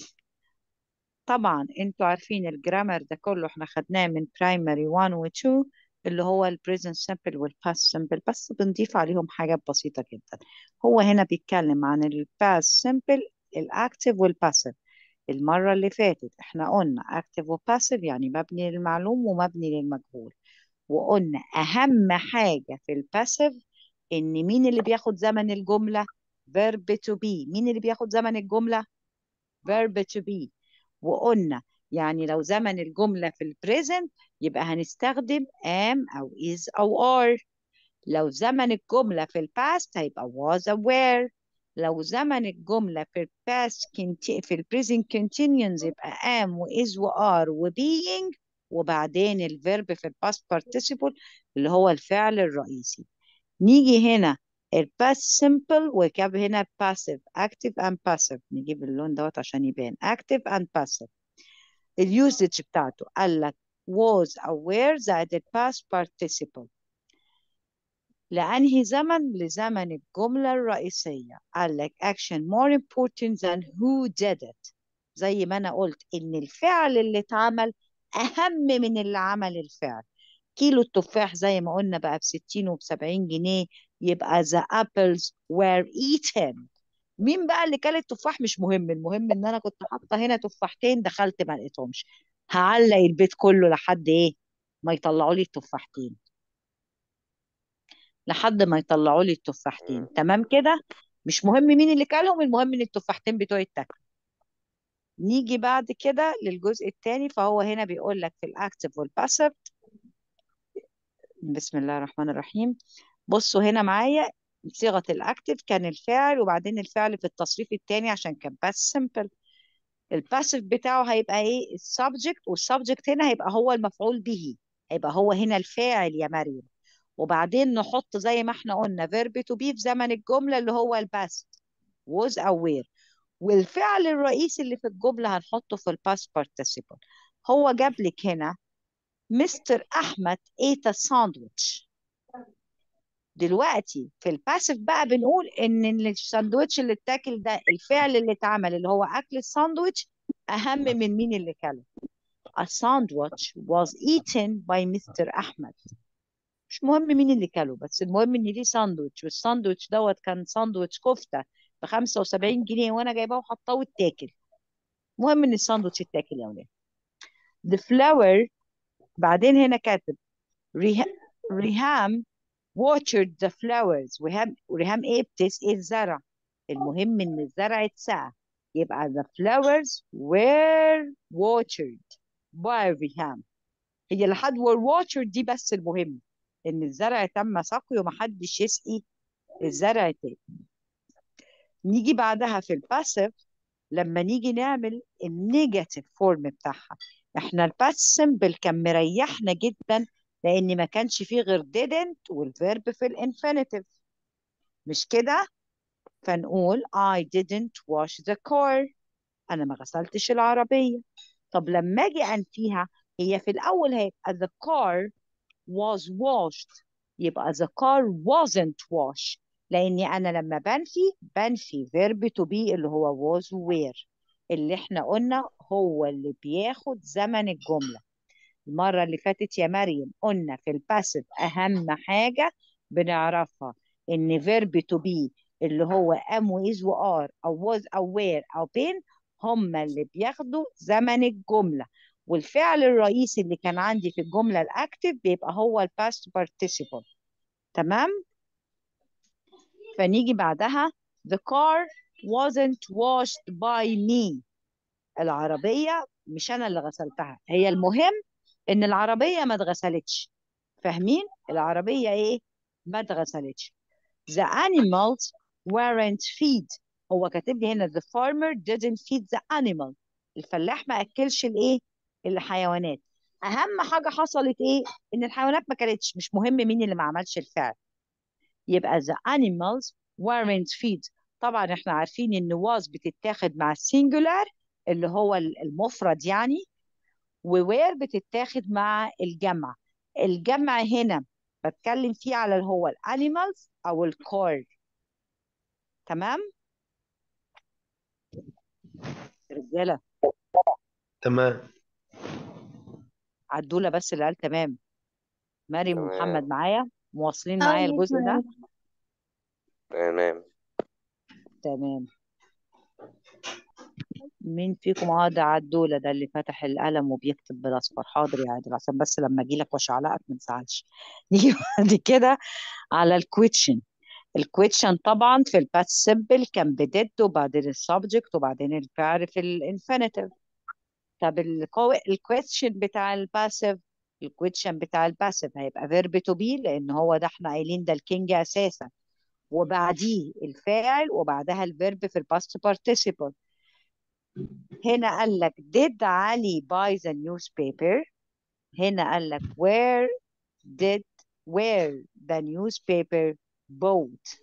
طبعا انتوا عارفين الجرامر ده كله احنا خدناه من برايمري 1 و 2 اللي هو البريزنت سمبل والباست سمبل بس بنضيف عليهم حاجات بسيطة جدا هو هنا بيتكلم عن الباست سمبل الاكتف والباسيف المرة اللي فاتت احنا قلنا اكتف وباسيف يعني مبني للمعلوم ومبني للمجهول وقلنا اهم حاجة في الباسيف ان مين اللي بياخد زمن الجملة verb to be مين اللي بياخد زمن الجملة verb to be وقلنا يعني لو زمن الجملة في البريزنت يبقى هنستخدم am أو is أو are لو زمن الجملة في الباست هيبقى was aware لو زمن الجملة في الباست كنت في البريزنت continuous يبقى am و is و are و being وبعدين الفيرب في الباست participle اللي هو الفعل الرئيسي نيجي هنا الباست simple وكاب هنا passive active and passive نجيب اللون دوت عشان يبان active and passive اليوزج بتاعته قال لك was aware زائد الباست participle لأنهي زمن لزمن الجملة الرئيسية قال لك action more important than who did it زي ما أنا قلت إن الفعل اللي اتعمل أهم من اللي عمل الفعل كيلو التفاح زي ما قلنا بقى بستين وبسبعين جنيه يبقى the apples were eaten مين بقى اللي كل التفاح مش مهم المهم ان انا كنت حاطه هنا تفاحتين دخلت ما لقيتهمش هعلق البيت كله لحد ايه ما يطلعوا لي التفاحتين لحد ما يطلعوا لي التفاحتين مم. تمام كده مش مهم مين اللي كلهم المهم ان التفاحتين بتوعي اتاكلوا نيجي بعد كده للجزء الثاني فهو هنا بيقول لك في الاكتف والباسيف بسم الله الرحمن الرحيم بصوا هنا معايا صيغة الأكتف كان الفعل وبعدين الفعل في التصريف التاني عشان كان past simple الباسيف بتاعه هيبقى ايه السبجكت والسبجكت هنا هيبقى هو المفعول به هيبقى هو هنا الفاعل يا مريم وبعدين نحط زي ما احنا قلنا verb to be في زمن الجملة اللي هو الباست was أو were والفعل الرئيسي اللي في الجملة هنحطه في الباست participle هو جاب لك هنا مستر أحمد ate a sandwich دلوقتي في الباسيف بقى بنقول ان الساندوتش اللي اتاكل ده الفعل اللي اتعمل اللي هو اكل الساندوتش اهم من مين اللي كله A sandwich was eaten by Mr. أحمد مش مهم مين اللي كله بس المهم ان ليه ساندوتش والساندوتش دوت كان ساندوتش كفتة ب 75 جنيه وانا جايباه وحطاه واتاكل المهم ان الساندوتش اتاكل يا ولاد The flower بعدين هنا كاتب ريها- ريهام watered the flowers ريهام ريهام ايه بتسقي الزرع المهم ان الزرع اتسقى يبقى the flowers were watered by ريهام هي لحد were watered دي بس المهم ان الزرع تم سقيه ومحدش يسقي الزرع تاني نيجي بعدها في الباسيف لما نيجي نعمل النيجاتيف فورم بتاعها احنا الباس سيمبل كان مريحنا جدا لان ما كانش فيه غير didn't والفيرب في الانفينيتيف مش كده فنقول I didn't wash the car انا ما غسلتش العربية طب لما اجي انفيها هي في الاول هيبقى the car was washed يبقى the car wasn't washed لاني انا لما بنفي بنفي verb to be اللي هو was were اللي احنا قلنا هو اللي بياخد زمن الجملة المرة اللي فاتت يا مريم قلنا في الباسيف أهم حاجة بنعرفها إن verb to be اللي هو am و is و are أو was أو were أو been هم اللي بياخدوا زمن الجملة والفعل الرئيسي اللي كان عندي في الجملة الأكتف بيبقى هو الباست participle تمام فنيجي بعدها the car wasn't washed by me العربية مش أنا اللي غسلتها هي المهم إن العربية ما اتغسلتش فاهمين العربية إيه ما اتغسلتش the animals weren't fed هو كاتب لي هنا the farmer didn't feed the animal الفلاح ما أكلش الإيه الحيوانات أهم حاجة حصلت إيه إن الحيوانات ما كلتش مش مهم مين اللي ما عملش الفعل يبقى the animals weren't fed طبعا احنا عارفين ان was بتتاخد مع السنجولار اللي هو المفرد يعني ووير بتتاخد مع الجمع الجمع هنا بتكلم فيه على اللي هو الانيمالز او الكور تمام رجاله تمام عدوله بس اللي قال تمام مريم ومحمد تمام معايا مواصلين اه معايا يس الجزء ده معاك تمام تمام مين فيكم اه ده عدوله ده اللي فتح القلم وبيكتب بالاصفر حاضر يا عادل عشان بس لما اجي لك واشعلقك ما تزعلش نيجي بعد كده على الكويتشن الكويتشن طبعا في الباست سيمبل كان بديد وبعدين السبجكت وبعدين الفعل في الانفينيتيف طب الكويتشن بتاع الباسيف الكويتشن بتاع الباسيف هيبقى فيرب تو بي لان هو ده احنا قايلين ده الكينج اساسا وبعديه الفاعل وبعدها الفيرب في الباست participle هنا قال لك did علي buy the newspaper هنا قال لك where did where the newspaper bought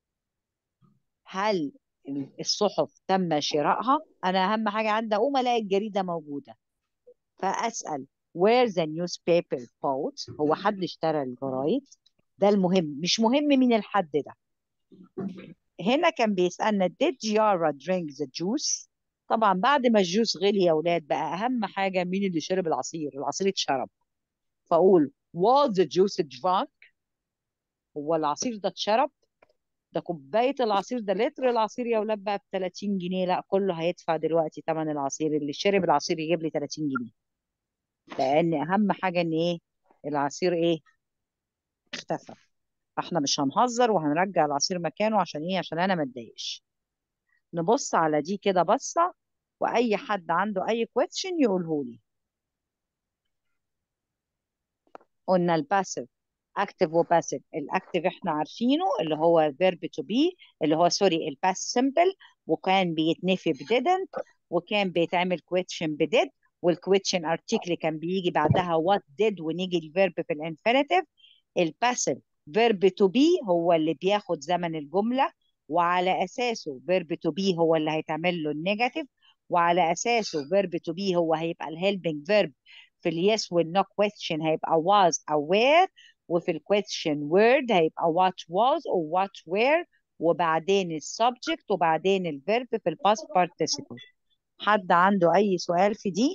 هل الصحف تم شرائها انا اهم حاجه عندي اقوم الاقي الجريده موجوده فاسال where the newspaper bought هو حد اشترى الجرايد ده المهم مش مهم مين الحد ده هنا كان بيسالنا did Yara drink the juice طبعا بعد ما الجوس غلي يا اولاد بقى اهم حاجه مين اللي شرب العصير العصير اتشرب فاقول was the juice drunk هو العصير ده اتشرب ده كوبايه العصير ده لتر العصير يا اولاد بقى ب 30 جنيه لا كله هيدفع دلوقتي ثمن العصير اللي شرب العصير يجيب لي 30 جنيه لان اهم حاجه ان ايه العصير ايه اختفى فاحنا مش هنهزر وهنرجع العصير مكانه عشان ايه عشان انا ما اتضايقش نبص على دي كده بصه واي حد عنده اي كويستشن يقوله لي قلنا الباسيف اكتف وباسيف الاكتف احنا عارفينه اللي هو verb to be اللي هو سوري الباست سمبل وكان بيتنفي ب didn't وكان بيتعمل question ب did والكويتشن ارتيكل كان بيجي بعدها what did ونيجي الفيرب في الانفينيتيف الباسيف verb to be هو اللي بياخد زمن الجملة وعلى أساسه verb to be هو اللي هيتعمل له النيجاتيف وعلى أساسه verb to be هو هيبقى الهيلبنج verb في اليس والنو question هيبقى was أو were وفي الكويشن word هيبقى what was أو what were وبعدين السبجكت وبعدين الفيرب في الباست participle حد عنده أي سؤال في دي؟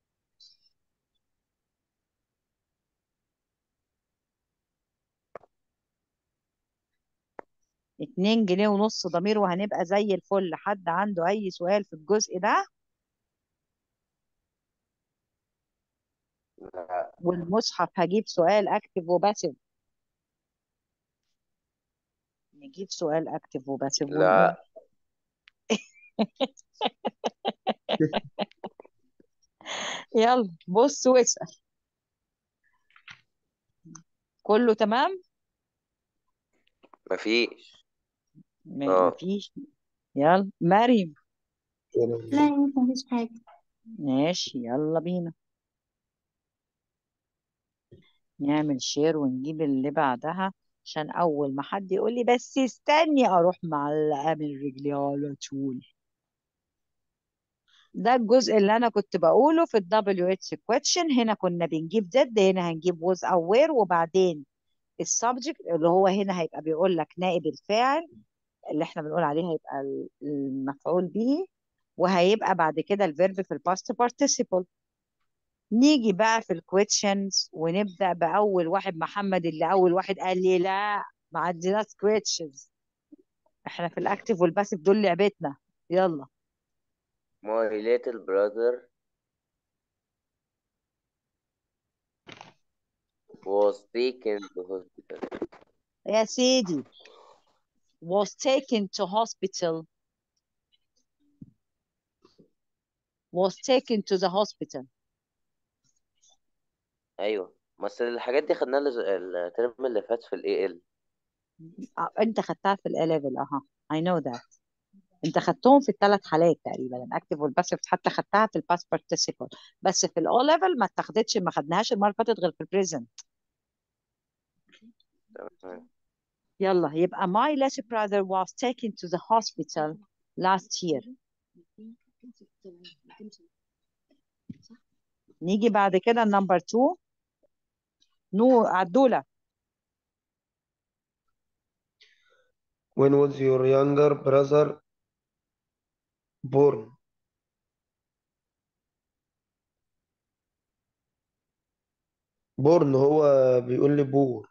اتنين جنيه ونص ضمير وهنبقى زي الفل حد عنده أي سؤال في الجزء ده؟ لا والمصحف هجيب سؤال اكتف وباسف نجيب سؤال اكتف وباسف ونقول لا يلا بص واسأل كله تمام مفيش م- اه مفيش يلا مريم لا يا مس مفيش حاجة ماشي يلا بينا نعمل شير ونجيب اللي بعدها عشان اول ما حد يقول لي بس استني اروح معلقه من رجلي على طول ده الجزء اللي انا كنت بقوله في ال WH question هنا كنا بنجيب did هنا هنجيب was او were وبعدين السبجكت اللي هو هنا هيبقى بيقول لك نائب الفاعل اللي احنا بنقول عليه هيبقى ال- المفعول به وهيبقى بعد كده الفيرب في الباست participle نيجي بقى في الكويشنز ونبدأ بأول واحد محمد اللي أول واحد قال لي لا ما عندناش كويشنز احنا في الأكتف والباسف دول لعبتنا يلا My little brother was taken to hospital يا سيدي was taken to hospital was taken to the hospital ايوه بس الحاجات دي خدناها الأس- الترم اللي فات في الاي ال آه، انت خدتها في ال level اها I know that انت خدتهم في الثلاث حالات تقريبا الاكتف والباسف حتى خدتها في الباست participle بس في الاو ليفل ما اتخدتش ما خدناهاش المره اللي فاتت غير في البريزنت تمام يلا يبقى my little brother was taken to the hospital last year نيجي بعد كده نمبر 2 نو عدولة When was your younger brother born? born هو بيقول لي بور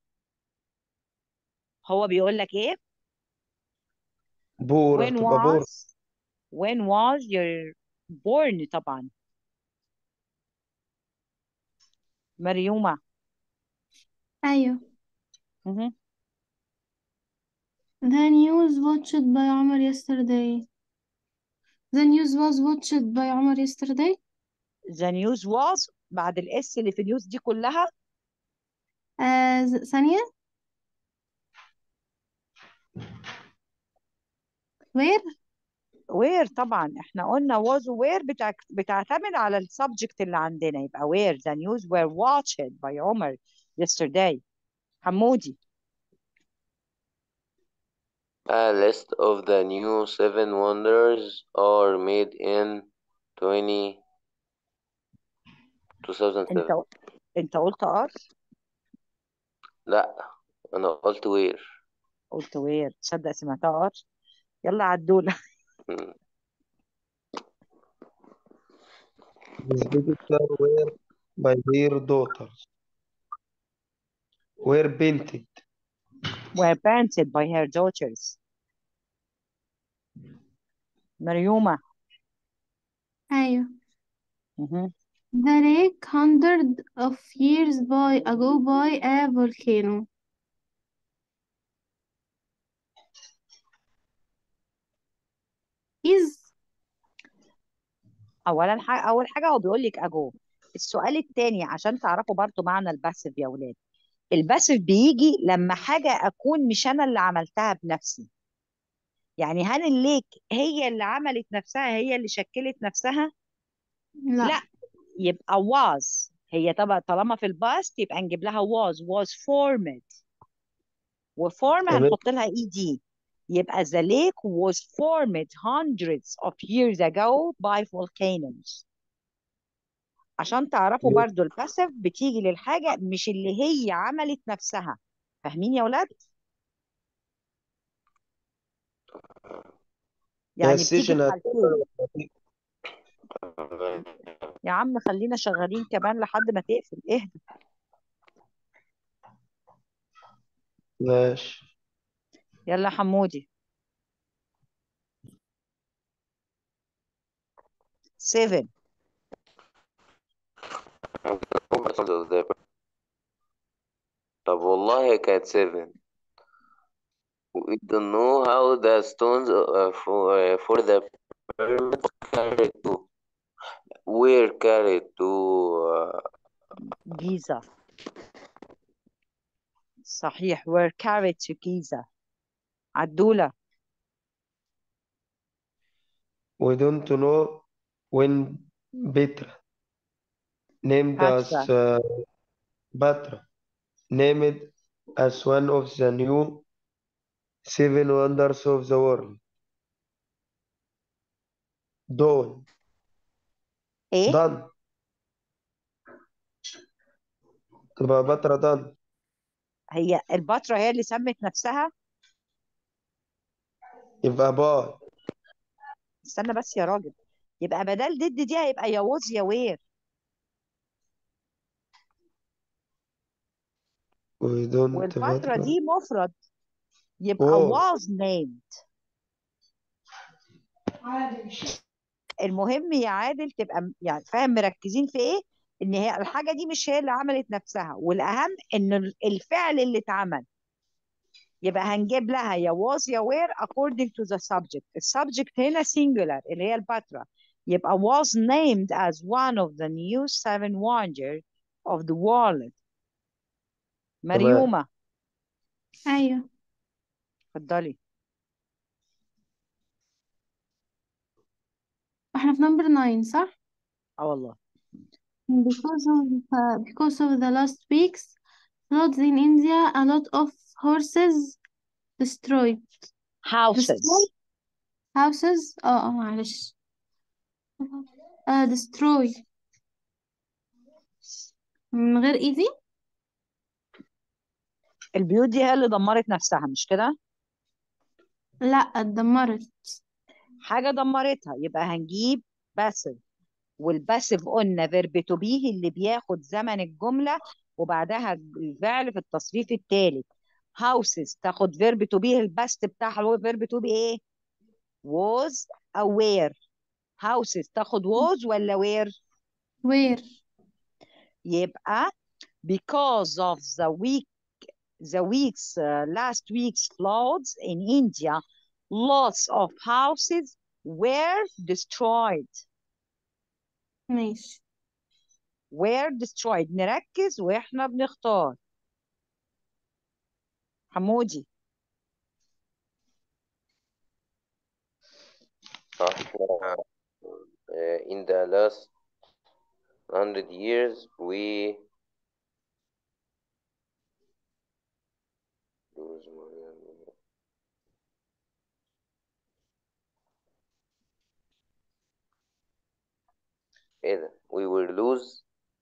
هو بيقول لك ايه بور when هتبقى بور was when was your born طبعا مريومة أيوه مهم. The news watched by عمر yesterday The news was watched by عمر yesterday the news was بعد الاس اللي في النيوز دي كلها آه ز- ثانية where where طبعا احنا قلنا was where بتاع بتعتمد على السبجكت اللي عندنا يبقى where the news were watched by عمر yesterday حمودي A list of the new seven wonders are made in 20 انت 2007 انت قلت ار لا انا قلت وير قلت وير تصدق سمعتها ار يلا عدولة His picture were by their daughters were painted were painted by her daughters مريومة أيوه مهم. The lake hundred of years by ago by a volcano is اولا حاجة اول حاجة هو بيقول لك اجو السؤال الثاني عشان تعرفوا برضو معنى الباسف يا ولاد الباسف بيجي لما حاجة أكون مش أنا اللي عملتها بنفسي يعني هل الليك هي اللي عملت نفسها هي اللي شكلت نفسها لا لا يبقى was هي طبعا طالما في الباست يبقى نجيب لها was was formed وform تمام هنحط لها اي دي يبقى the lake was formed hundreds of years ago by volcanoes عشان تعرفوا برضو الباسيف بتيجي للحاجة مش اللي هي عملت نفسها فاهمين يا ولاد؟ هي يعني بتيجي السيشن في هتبقى حالتين يا عم خلينا شغالين كمان لحد ما تقفل اهدى ماشي يلا يا حمودي 7 طب والله كانت 7 We don't know how the stones uh, for, uh, for the pyramids carried to were carried to uh, جيزة صحيح were carried to Giza عدولة we don't know when Petra named as Patra uh, Batra named as one of the new seven wonders of the world Dawn ايه done تبقى بترا done هي الباترا هي اللي سمت نفسها يبقى باي استنى بس يا راجل يبقى بدل ضد دي هيبقى يا ووز يا وير we don't والباترا بترا دي مفرد يبقى was was named المهم يا عادل تبقى م- يعني فاهم مركزين في ايه ان هي الحاجه دي مش هي اللي عملت نفسها والاهم ان ال- الفعل اللي اتعمل يبقى هنجيب لها يا was يا were according to the subject السبجكت هنا singular اللي هي الباترا يبقى was named as one of the new seven wonders of the world تمام مريومة أيوة اتفضلي احنا في number nine صح؟ اه والله Because of uh, because of the last weeks floods in India, a lot of horses destroyed. houses Destroyed houses. اه اه معلش. Uh, destroy من غير ايدي البيوت دي هي اللي دمرت نفسها مش كده لا اتدمرت حاجة دمرتها يبقى هنجيب باسف والباسف قلنا فيرب تو بيه اللي بياخد زمن الجملة وبعدها الفعل في التصريف الثالث هاوسز تاخد فيرب تو بيه الباست بتاعها اللي هو فيرب تو بي ايه was aware houses تاخد was ولا where where يبقى because of the week the week's uh, last week's floods in India lots of houses were destroyed ماشي were destroyed نركز واحنا بنختار حمودي صح Uh, in the last hundred years we ايه ده we will lose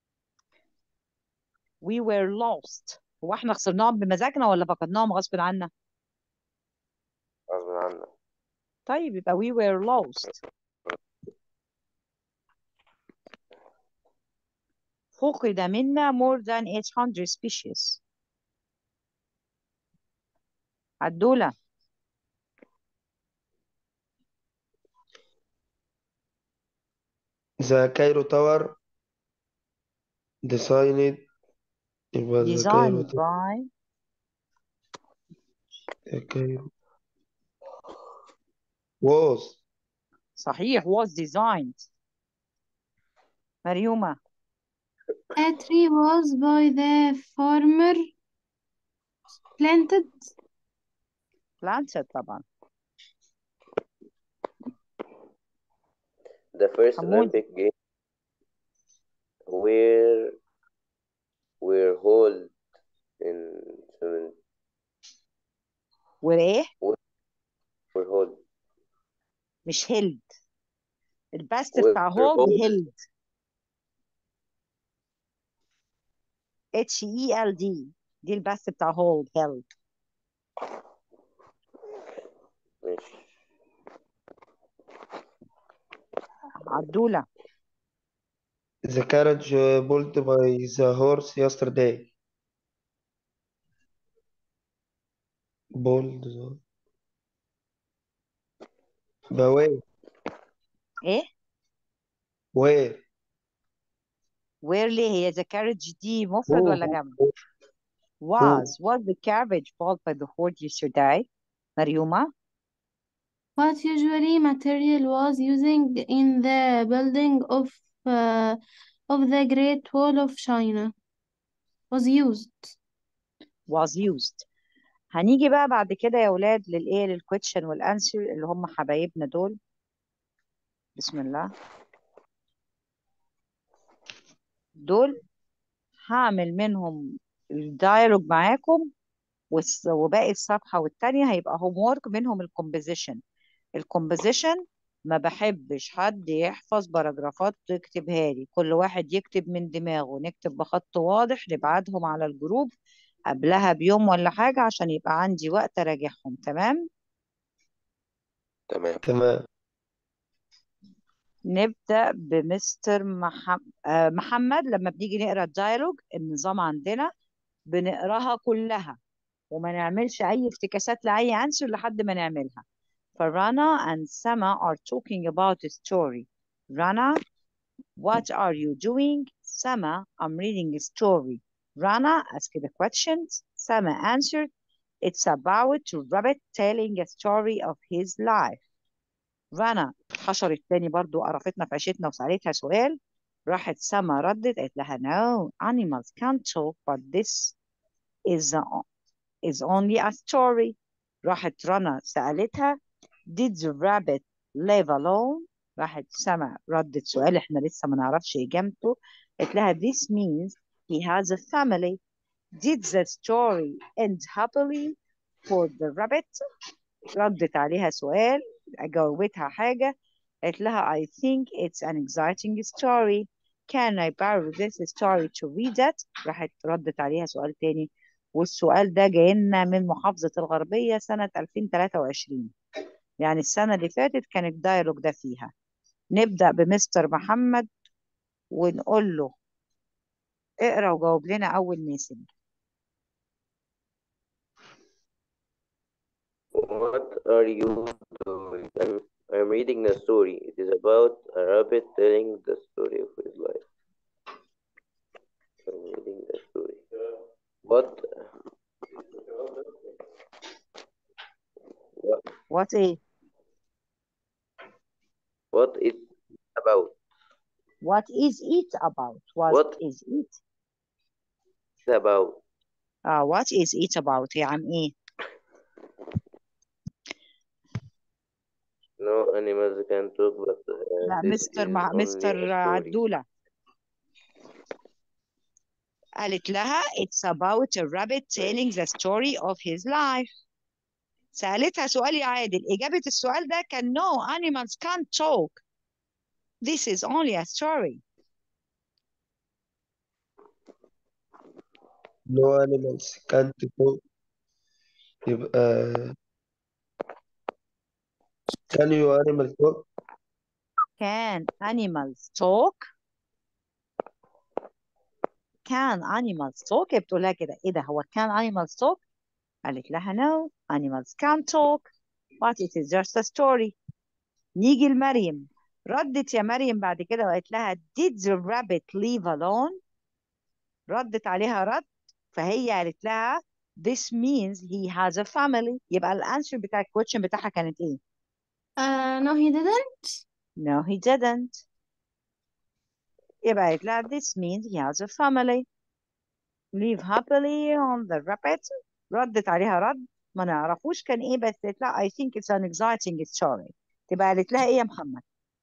we were lost هو احنا خسرناهم بمزاجنا ولا فقدناهم غصب عنا غصب عننا طيب يبقى we were lost فقد منا more than 800 species عدولة The Cairo Tower designed it was the Cairo designed Tower by the Cairo was صحيح was designed مريومة A tree was by the farmer planted planted طبعا The first حمود Olympic Games were were held in seven وايه were held مش هيلد الباست were بتاع هولد held هيلد اتش اي ال دي دي الباست بتاع هولد هيلد ماشي عدولة The carriage uh, pulled by the horse yesterday. Pulled the- by where? ايه Where? وير ليه هي ذا كارج دي مفرد Who? ولا جمع Who? was was the carriage pulled by the horse yesterday مريومة What usually material was using in the building of uh, of the Great Wall of China was used was used هنيجي بقى بعد كده يا ولاد للايه للكويشن والانسر اللي هم حبايبنا دول بسم الله دول هعمل منهم الدايلوج معاكم والس- وباقي الصفحة والتانية هيبقى هوم وورك منهم الكومبوزيشن الكومبوزيشن ما بحبش حد يحفظ باراجرافات تكتبها لي كل واحد يكتب من دماغه نكتب بخط واضح نبعتهم على الجروب قبلها بيوم ولا حاجة عشان يبقى عندي وقت أراجعهم تمام تمام تمام نبدأ بمستر محم... آه، محمد لما بنيجي نقرا الدايلوج النظام عندنا بنقراها كلها وما نعملش أي افتكاسات لأي عنصر لحد ما نعملها فرنا and Sama are talking about a story Rana what are you doing Sama I'm reading a story Rana asked the questions Sama answered it's about a rabbit telling a story of his life رنا حشرت تاني برضو قرفتنا في عيشتنا وسألتها سؤال راحت سما ردت قالت لها no animals can't talk but this is a, is only a story راحت رنا سألتها did the rabbit live alone راحت سما ردت سؤال احنا لسه ما نعرفش إجابته قالت لها this means he has a family did the story end happily for the rabbit ردت عليها سؤال جاوبتها حاجة قالت لها I think it's an exciting story can I borrow this story to read it راحت ردت عليها سؤال تاني والسؤال ده جاي لنا من محافظة الغربية سنة 2023 يعني السنة اللي فاتت كان الدايلوج ده فيها نبدأ بمستر محمد ونقول له اقرا وجاوب لنا أول ميسج What are you doing? I'm, I'm reading the story. It is about a rabbit telling the story of his life. I'm reading the story. What? What, what ايه what is about? what is it about what What is it is about? اه what is it about يا عم ايه No animals can talk, but uh, لا this مستر is مع only مستر a story. عدولة قالت لها it's about a rabbit telling the story of his life سألتها سؤال يا عادل إجابة السؤال ده كان no animals can't talk this is only a story No animals can't talk. يبقى can you animal talk? can animals talk can animals talk هي بتقول لها كده ايه ده هو can animals talk قالت لها no animals can't talk but it is just a story نيجي لمريم ردت يا مريم بعد كده وقالت لها did the rabbit leave alone ردت عليها رد فهي قالت لها this means he has a family يبقى الانسر بتاع الكويشن بتاعها كانت ايه uh, no he didn't no he didn't يبقى قالت لها this means he has a family live happily on the rabbit ردت عليها رد ما نعرفوش كان ايه بس قالت لها I think it's an exciting story تبقى قالت لها ايه يا محمد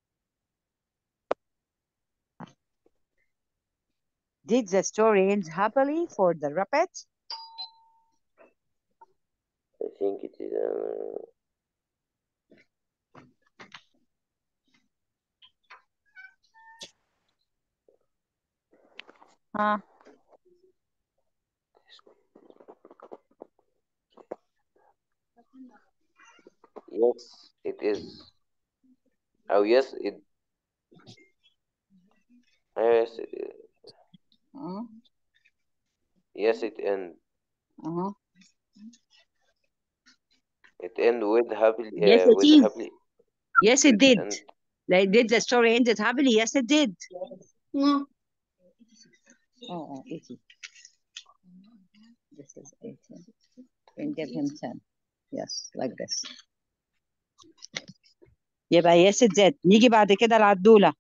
Did the story end happily for the rabbit? I think it is uh, ها yes it is oh yes it yes it, اه yes it end اه it end with happily Yes, uh, it with is. happily Yes, it did. end Like, did the story ended happily? Yes, it did. No. Oh, oh, 80. This is 80. And give him 10. Yes, like this. يبقى yes it did. نيجي بعد كده العدولة.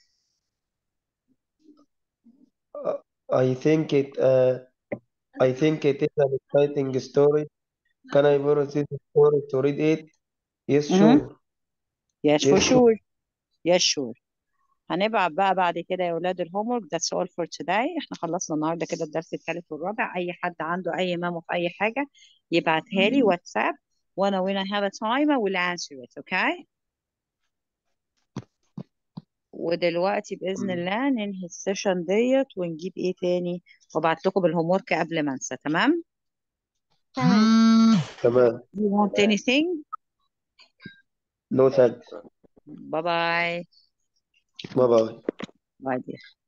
I think it uh, I think it is an exciting story. Can I borrow this story to read it? Yes, Mhm. sure. Yes, for Yes, sure. sure. Yes, sure. هنبعت بقى بعد كده يا ولاد الهومورك that's all for today احنا خلصنا النهارده كده الدرس الثالث والرابع اي حد عنده اي ميمو في اي حاجة يبعتها لي واتساب وانا when I have a time I will answer it okay ودلوقتي بإذن مم. الله ننهي السيشن ديت ونجيب ايه تاني وابعت لكم بالهومورك قبل ما انسى تمام تمام تمام. you want anything No thanks. bye bye Bye bye. bye dear